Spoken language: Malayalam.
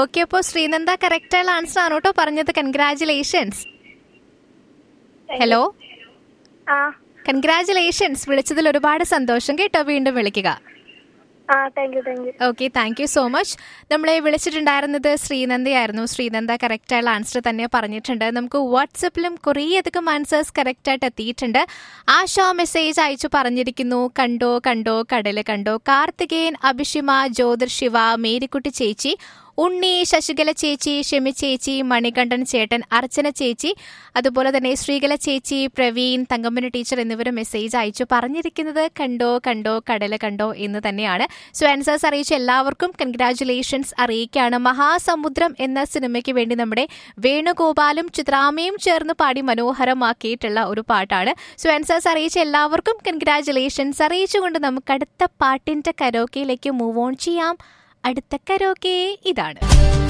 ഓക്കെ അപ്പോൾ ശ്രീനന്ദ കറക്റ്റ് ആയുള്ള ആൻസർ ആണ് കേട്ടോ പറഞ്ഞത് കൺഗ്രാചുലേഷൻസ് ഹലോ ആ കൺഗ്രാചുലേഷൻസ് വിളിച്ചതിൽ ഒരുപാട് സന്തോഷം കേട്ടോ വീണ്ടും വിളിക്കുക ആ thank you thank you okay thank you so much നമ്മളെ വിളിച്ചിട്ടുണ്ടായിരുന്നത് ശ്രീനന്ദയായിരുന്നു ശ്രീനന്ദ കറക്റ്റ് ആയുള്ള ആൻസർ തന്നെ പറഞ്ഞിട്ടുണ്ട് നമുക്ക് വാട്സപ്പിലും കുറേയധികം ആൻസേഴ്സ് കറക്റ്റ് ആയിട്ട് എത്തിയിട്ടുണ്ട് ആശ മെസ്സേജ് അയച്ചു പറഞ്ഞിരിക്കുന്നു കണ്ടോ കണ്ടോ കടല് കണ്ടോ കാർത്തികേയൻ അഭിഷിമ ജ്യോതിർ ശിവ മേരിക്കുട്ടി ചേച്ചി ഉണ്ണി ശശികല ചേച്ചി ഷെമി ചേച്ചി മണികണ്ഠൻ ചേട്ടൻ അർച്ചന ചേച്ചി അതുപോലെ തന്നെ ശ്രീകല ചേച്ചി പ്രവീൺ തങ്കമ്മന ടീച്ചർ എന്നിവർ മെസ്സേജ് അയച്ചു പറഞ്ഞിരിക്കുന്നത് കണ്ടോ കണ്ടോ കടല് കണ്ടോ എന്ന് തന്നെയാണ് സോ ആൻസേഴ്സ് അറിയിച്ച എല്ലാവർക്കും കൺഗ്രാറ്റുലേഷൻസ് അറിയിക്കുകയാണ് മഹാസമുദ്രം എന്ന സിനിമയ്ക്ക് വേണ്ടി നമ്മുടെ വേണുഗോപാലും ചിത്രാമയും ചേർന്ന് പാടി മനോഹരമാക്കിയിട്ടുള്ള ഒരു പാട്ടാണ് സോ ആൻസേഴ്സ് അറിയിച്ച എല്ലാവർക്കും കൺഗ്രാറ്റുലേഷൻസ് അറിയിച്ചുകൊണ്ട് നമുക്ക് അടുത്ത പാട്ടിന്റെ കരോക്കയിലേക്ക് മൂവ് ഓൺ ചെയ്യാം അടുത്ത കരോക്കെ ഇതാണ്